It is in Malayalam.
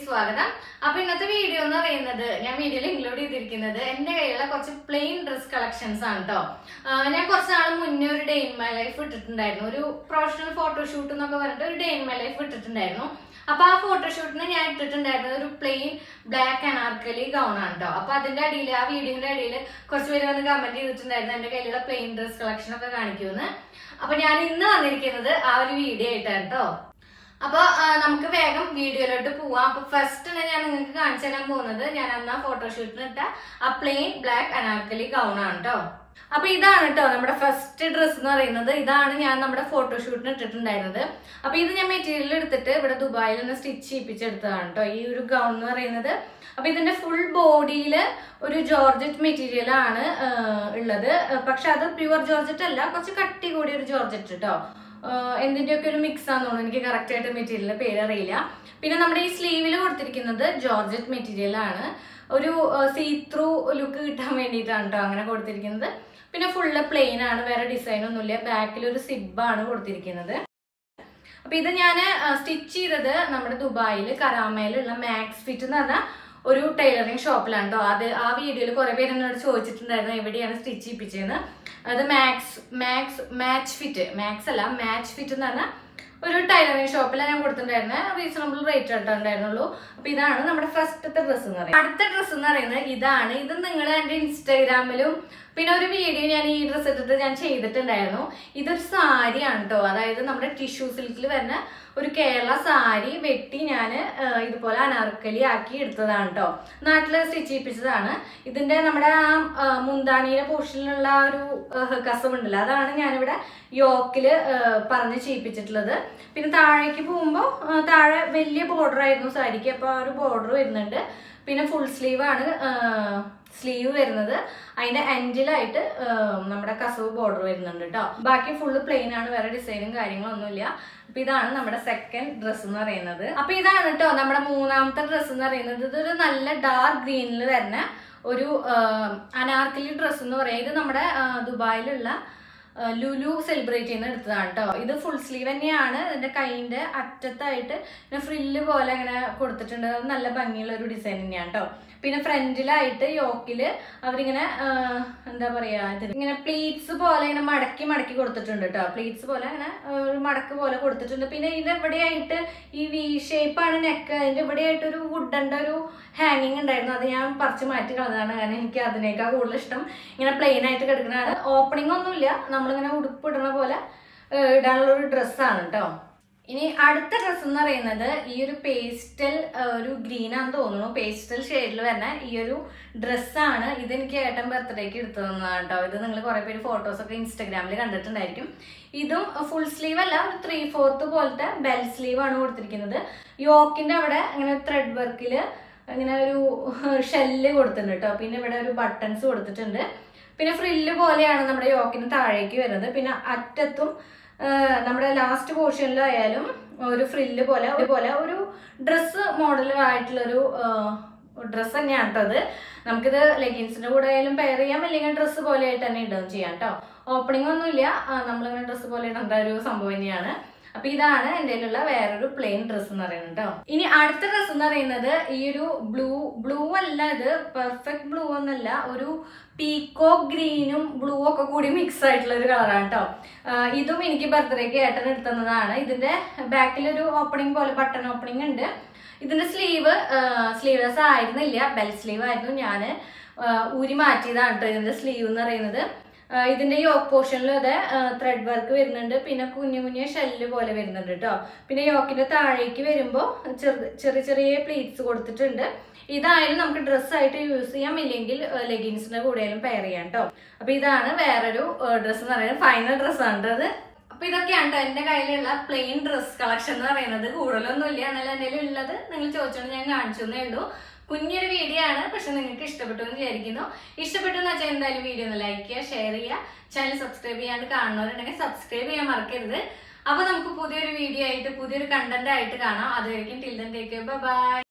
സ്വാഗതം അപ്പൊ ഇന്നത്തെ വീഡിയോ എന്ന് പറയുന്നത് ഞാൻ വീഡിയോയിൽ ഇൻക്ലൂഡ് ചെയ്തിരിക്കുന്നത് എന്റെ കയ്യിലുള്ള കുറച്ച് പ്ലെയിൻ ഡ്രസ് കളക്ഷൻസ് ആണ് കേട്ടോ ഞാൻ കുറച്ച് നാൾ മുന്നേ ഒരു ഡേ ഇൻ മൈ ലൈഫ് ഇട്ടിട്ടുണ്ടായിരുന്നു ഒരു പ്രൊഫഷണൽ ഫോട്ടോഷൂട്ട് എന്നൊക്കെ പറഞ്ഞിട്ട് ഒരു ഡേ ഇൻ മൈ ലൈഫ് ഇട്ടിട്ടുണ്ടായിരുന്നു അപ്പൊ ആ ഫോട്ടോഷൂട്ടിന് ഞാൻ ഇട്ടിട്ടുണ്ടായിരുന്നത് ഒരു പ്ലെയിൻ ബ്ലാക്ക് അനാർക്കലി ഗൗൺ ആണ് കേട്ടോ അപ്പൊ അതിന്റെ അടിയിൽ ആ വീഡിയോന്റെ അടിയിൽ കുറച്ച് പേര് വന്ന് കമന്റ് ചെയ്തിട്ടുണ്ടായിരുന്നു എന്റെ കയ്യിലുള്ള പ്ലെയിൻ ഡ്രസ് കളക്ഷൻ ഒക്കെ കാണിക്കുമെന്ന് അപ്പൊ ഞാൻ ഇന്ന് വന്നിരിക്കുന്നത് ആ ഒരു വീഡിയോ ആയിട്ടാണ് കേട്ടോ അപ്പൊ ആ, നമുക്ക് വേഗം വീഡിയോയിലോട്ട് പോവാം അപ്പൊ ഫസ്റ്റ് ഞാൻ നിങ്ങൾക്ക് കാണിച്ചു തരാൻ പോകുന്നത് ഞാൻ അന്ന് ആ ഫോട്ടോഷൂട്ടിന് ഇട്ട ആ പ്ലെയിൻ ബ്ലാക്ക് അനാർക്കലി ഗൗൺ ആണ് കേട്ടോ അപ്പൊ ഇതാണ് കേട്ടോ നമ്മുടെ ഫസ്റ്റ് ഡ്രസ്സ് എന്ന് പറയുന്നത് ഇതാണ് ഞാൻ നമ്മുടെ ഫോട്ടോഷൂട്ടിന് ഇട്ടിട്ടുണ്ടായിരുന്നത് അപ്പൊ ഇത് ഞാൻ മെറ്റീരിയൽ എടുത്തിട്ട് ഇവിടെ ദുബായിൽ നിന്ന് സ്റ്റിച്ച് ചെയ്യിപ്പിച്ചെടുത്തതാണ് കേട്ടോ ഈ ഒരു ഗൗൺ എന്ന് പറയുന്നത് അപ്പൊ ഇതിന്റെ ഫുൾ ബോഡിയിൽ ഒരു ജോർജറ്റ് മെറ്റീരിയൽ ആണ് ആ, ഉള്ളത് പക്ഷെ അത് പ്യുവർ ജോർജറ്റ് അല്ല കുറച്ച് കട്ടി കൂടിയ ഒരു ജോർജറ്റ് കേട്ടോ എന്തിന്റെയൊക്കെ ഒരു മിക്സ് ആണെന്ന് തോന്നുന്നു എനിക്ക് കറക്റ്റ് ആയിട്ട് മെറ്റീരിയലിന്റെ പേര് അറിയില്ല പിന്നെ നമ്മുടെ ഈ സ്ലീവിൽ കൊടുത്തിരിക്കുന്നത് ജോർജറ്റ് മെറ്റീരിയൽ ആണ് ഒരു സീ ത്രൂ ലുക്ക് കിട്ടാൻ വേണ്ടിയിട്ടാണ് കേട്ടോ അങ്ങനെ കൊടുത്തിരിക്കുന്നത് പിന്നെ ഫുള്ള് പ്ലെയിൻ ആണ് വേറെ ഡിസൈൻ ഒന്നുമില്ല ബാക്കിൽ ഒരു സിബാണ് കൊടുത്തിരിക്കുന്നത് അപ്പൊ ഇത് ഞാൻ സ്റ്റിച്ച് ചെയ്തത് നമ്മുടെ ദുബായിൽ കരാമയിലുള്ള മാക്സ് ഫിറ്റ് എന്ന് പറഞ്ഞ ഒരു ടൈലറിങ് ഷോപ്പിലാണ് കേട്ടോ അത് ആ വീഡിയോയിൽ കുറെ പേര് എന്നോട് ചോദിച്ചിട്ടുണ്ടായിരുന്നു എവിടെയാണ് സ്റ്റിച്ച് ചെയ്യിപ്പിച്ചതെന്ന് അത് Max Max match fit Max അല്ല മാച്ച് ഫിറ്റ് എന്ന് പറഞ്ഞ ഒരു ടൈലറിങ് ഷോപ്പിലാണ് ഞാൻ കൊടുത്തിട്ടുണ്ടായിരുന്നത് റീസണബിൾ റേറ്റ് ആയിട്ട് ഉണ്ടായിരുന്നുള്ളൂ അപ്പൊ ഇതാണ് നമ്മുടെ ഫസ്റ്റത്തെ ഡ്രസ്സ് എന്ന് പറയുന്നത് അടുത്ത ഡ്രസ്സ് എന്ന് പറയുന്നത് ഇതാണ് ഇത് നിങ്ങൾ എൻ്റെ ഇൻസ്റ്റാഗ്രാമിലും പിന്നെ ഒരു വീഡിയോ ഞാൻ ഈ ഡ്രസ്സ് ഇട്ടിട്ട് ഞാൻ ചെയ്തിട്ടുണ്ടായിരുന്നു ഇതൊരു സാരിയാണ് കേട്ടോ അതായത് നമ്മുടെ ടിഷ്യൂ സിൽക്കിൽ വരുന്ന ഒരു കേരള സാരി വെട്ടി ഞാൻ ഇതുപോലെ അനാർക്കലി ആക്കി എടുത്തതാണ് കേട്ടോ നാട്ടിൽ സ്റ്റിച്ച് ചെയ്യിപ്പിച്ചതാണ് ഇതിന്റെ നമ്മുടെ ആ ആ, മുന്താണിയുടെ പോർഷനിലുള്ള ആ ഒരു കസവുണ്ടല്ലോ അതാണ് ഞാനിവിടെ യോക്കില് പറഞ്ഞ് ചെയ്യിപ്പിച്ചിട്ടുള്ളത് പിന്നെ താഴേക്ക് പോകുമ്പോൾ താഴെ വലിയ ബോർഡർ ആയിരുന്നു സാരിക്ക് അപ്പോൾ ആ ഒരു ബോർഡർ വരുന്നുണ്ട് പിന്നെ ഫുൾ സ്ലീവ് ആണ് സ്ലീവ് വരുന്നത് അതിന്റെ എൻഡിലായിട്ട് നമ്മുടെ കസവ് ബോർഡർ വരുന്നുണ്ട് കേട്ടോ ബാക്കി ഫുള്ള് പ്ലെയിൻ ആണ് വേറെ ഡിസൈനും കാര്യങ്ങളൊന്നുമില്ല അപ്പൊ ഇതാണ് നമ്മുടെ സെക്കൻഡ് ഡ്രസ്സ് എന്ന് പറയുന്നത് അപ്പൊ ഇതാണ് കേട്ടോ നമ്മുടെ മൂന്നാമത്തെ ഡ്രസ്സ് എന്ന് പറയുന്നത് ഇതൊരു നല്ല ഡാർക്ക് ഗ്രീനിൽ വരുന്ന ഒരു അനാർക്കലി ഡ്രസ്സ് എന്ന് പറയുന്നത് ഇത് നമ്മുടെ ആ, ദുബായിലുള്ള ആ, ലുലു സെലിബ്രേറ്റ് ചെയ്യുന്ന എടുത്തതാണ് കേട്ടോ ഇത് ഫുൾ സ്ലീവ് തന്നെയാണ് ഇതിന്റെ കൈയിന്റെ അറ്റത്തായിട്ട് ഇങ്ങനെ ഫ്രില്ല് പോലെ ഇങ്ങനെ കൊടുത്തിട്ടുണ്ട് അത് നല്ല ഭംഗിയുള്ള ഒരു ഡിസൈൻ തന്നെയാണ് കേട്ടോ പിന്നെ ഫ്രണ്ടിലായിട്ട് യോക്കില് അവരിങ്ങനെ ആ, എന്താ പറയാ ഇത് ഇങ്ങനെ പ്ലീറ്റ്സ് പോലെ ഇങ്ങനെ മടക്കി മടക്കി കൊടുത്തിട്ടുണ്ട് കേട്ടോ പ്ലീറ്റ്സ് പോലെ അങ്ങനെ ആ, ഒരു മടക്ക് പോലെ കൊടുത്തിട്ടുണ്ട് പിന്നെ ഇതിന്റെ ഇവിടെയായിട്ട് ഈ വി ഷേപ്പാണ് നെക്ക് അതിന്റെ ഇവിടെയായിട്ട് ഒരു വുഡന്റെ ഒരു ഹാങ്ങിങ് ഉണ്ടായിരുന്നു അത് ഞാൻ പറിച്ച് മാറ്റി കളഞ്ഞതാണ് കാരണം എനിക്ക് അതിനേക്കാൾ കൂടുതൽ ഇഷ്ടം ഇങ്ങനെ പ്ലെയിൻ ആയിട്ട് കിടക്കുന്നതാണ് ഓപ്പണിംഗ് ഒന്നുമില്ല നമ്മളിങ്ങനെ ഉടുപ്പ് ഇടുന്ന പോലെ ആ, ഇടാനുള്ള ഒരു ഡ്രസ്സാണ് കേട്ടോ ഇനി അടുത്ത ഡ്രസ്സ് എന്ന് പറയുന്നത് ഈ ഒരു പേസ്റ്റൽ ഒരു ഗ്രീൻ ആണെന്ന് തോന്നുന്നു പേസ്റ്റൽ ഷെയ്ഡിൽ വരുന്ന ഈ ഒരു ഡ്രസ്സാണ് ഇത് എനിക്ക് ഏട്ടൻ ബർത്ത്ഡേക്ക് എടുത്തു തന്നതാണ് കേട്ടോ ഇത് നിങ്ങൾ കുറെ പേര് ഫോട്ടോസ് ഒക്കെ ഇൻസ്റ്റാഗ്രാമിൽ കണ്ടിട്ടുണ്ടായിരിക്കും ഇതും ഫുൾ സ്ലീവ് അല്ല ഒരു ത്രീ ഫോർത്ത് പോലത്തെ ബെൽ സ്ലീവ് ആണ് കൊടുത്തിരിക്കുന്നത് യോക്കിന്റെ അവിടെ ഇങ്ങനെ ത്രെഡ് വർക്കിൽ ഇങ്ങനെ ഒരു ഷെല്ല് കൊടുത്തിട്ടുണ്ട് കേട്ടോ പിന്നെ ഇവിടെ ഒരു ബട്ടൺസ് കൊടുത്തിട്ടുണ്ട് പിന്നെ ഫ്രില്ല് പോലെയാണ് നമ്മുടെ യോക്കിന് താഴേക്ക് വരുന്നത് പിന്നെ അറ്റത്തും ആ, നമ്മുടെ ലാസ്റ്റ് പോർഷനിലായാലും ഒരു ഫ്രില്ല് പോലെ പോലെ ഒരു ഡ്രസ്സ് മോഡൽ ആയിട്ടുള്ളൊരു ഡ്രസ്സ് തന്നെയാണ് കേട്ടോ അത് നമുക്കിത് ലെഗിൻസിന്റെ കൂടെ ആയാലും പെയർ ചെയ്യാം അല്ലെങ്കിൽ ഡ്രസ്സ് പോലെ ആയിട്ട് തന്നെ ഇടുകയും ചെയ്യാം കേട്ടോ ഓപ്പണിംഗ് ഒന്നുമില്ല ആ, നമ്മളിങ്ങനെ ഡ്രസ്സ് പോലെ ഇടേണ്ട ഒരു സംഭവം തന്നെയാണ് അപ്പൊ ഇതാണ് എൻ്റെ കയ്യിലുള്ള വേറൊരു പ്ലെയിൻ ഡ്രസ്സ് എന്ന് പറയുന്നത് കേട്ടോ ഇനി അടുത്ത ഡ്രസ്സ് എന്ന് പറയുന്നത് ഈ ഒരു ബ്ലൂ ബ്ലൂ അല്ല ഇത് പെർഫെക്റ്റ് ബ്ലൂ ഒന്നല്ല ഒരു പീക്കോ ഗ്രീനും ബ്ലൂ ഒക്കെ കൂടി മിക്സ് ആയിട്ടുള്ള ഒരു കളറാണ് കേട്ടോ ഇതും എനിക്ക് ബർത്ത്ഡേക്ക് ഏട്ടൻ എടുത്തുന്നതാണ് ഇതിന്റെ ബാക്കിൽ ഒരു ഓപ്പണിംഗ് പോലെ ബട്ടൺ ഓപ്പണിംഗ് ഉണ്ട് ഇതിന്റെ സ്ലീവ് സ്ലീവ്ലെസ് ആയിരുന്നില്ല ബെൽ സ്ലീവ് ആയിരുന്നു ഞാൻ ഊരി മാറ്റിയതാണ് കേട്ടോ ഇതിന്റെ സ്ലീവ് എന്ന് പറയുന്നത് ആ, ഇതിന്റെ യോക്ക് പോർഷനിലും അതെ ത്രെഡ് വർക്ക് വരുന്നുണ്ട് പിന്നെ കുഞ്ഞു കുഞ്ഞു ഷെല്ല് പോലെ വരുന്നുണ്ട് കേട്ടോ പിന്നെ യോക്കിന്റെ താഴേക്ക് വരുമ്പോൾ ചെറു ചെറിയ ചെറിയ പ്ലീറ്റ്സ് കൊടുത്തിട്ടുണ്ട് ഇതായാലും നമുക്ക് ഡ്രസ്സായിട്ട് യൂസ് ചെയ്യാം ഇല്ലെങ്കിൽ ലെഗിൻസിന്റെ കൂടെയാലും പെയർ ചെയ്യാം കേട്ടോ അപ്പൊ ഇതാണ് വേറൊരു ഡ്രസ്സ് എന്ന് പറയുന്നത് ഫൈനൽ ഡ്രസ്സാണ് അത് അപ്പൊ ഇതൊക്കെയാണ് ട്ടോ എന്റെ കയ്യിലുള്ള പ്ലെയിൻ ഡ്രസ് കളക്ഷൻ എന്ന് പറയുന്നത് കൂടുതലൊന്നുമില്ല എന്നാലും എന്റെ കയ്യിൽ ഉള്ളത് നിങ്ങൾ ചോദിച്ചോണ്ട് ഞാൻ കാണിച്ചു എന്നേ ഉള്ളൂ കുഞ്ഞൊരു വീഡിയോ ആണ് പക്ഷെ നിങ്ങൾക്ക് ഇഷ്ടപ്പെട്ടു എന്ന് വിചാരിക്കുന്നു ഇഷ്ടപ്പെട്ടു എന്ന് വെച്ചാൽ എന്തായാലും വീഡിയോ ഒന്ന് ലൈക്ക് ചെയ്യുക ഷെയർ ചെയ്യുക ചാനൽ സബ്സ്ക്രൈബ് ചെയ്യാണ്ട് കാണുന്നവരുണ്ടെങ്കിൽ സബ്സ്ക്രൈബ് ചെയ്യാൻ മറക്കരുത് അപ്പൊ നമുക്ക് പുതിയൊരു വീഡിയോ ആയിട്ട് പുതിയൊരു കണ്ടന്റ് ആയിട്ട് കാണാം അതുവരെയും ടിൽ ദൻ ടേക്ക് ബൈ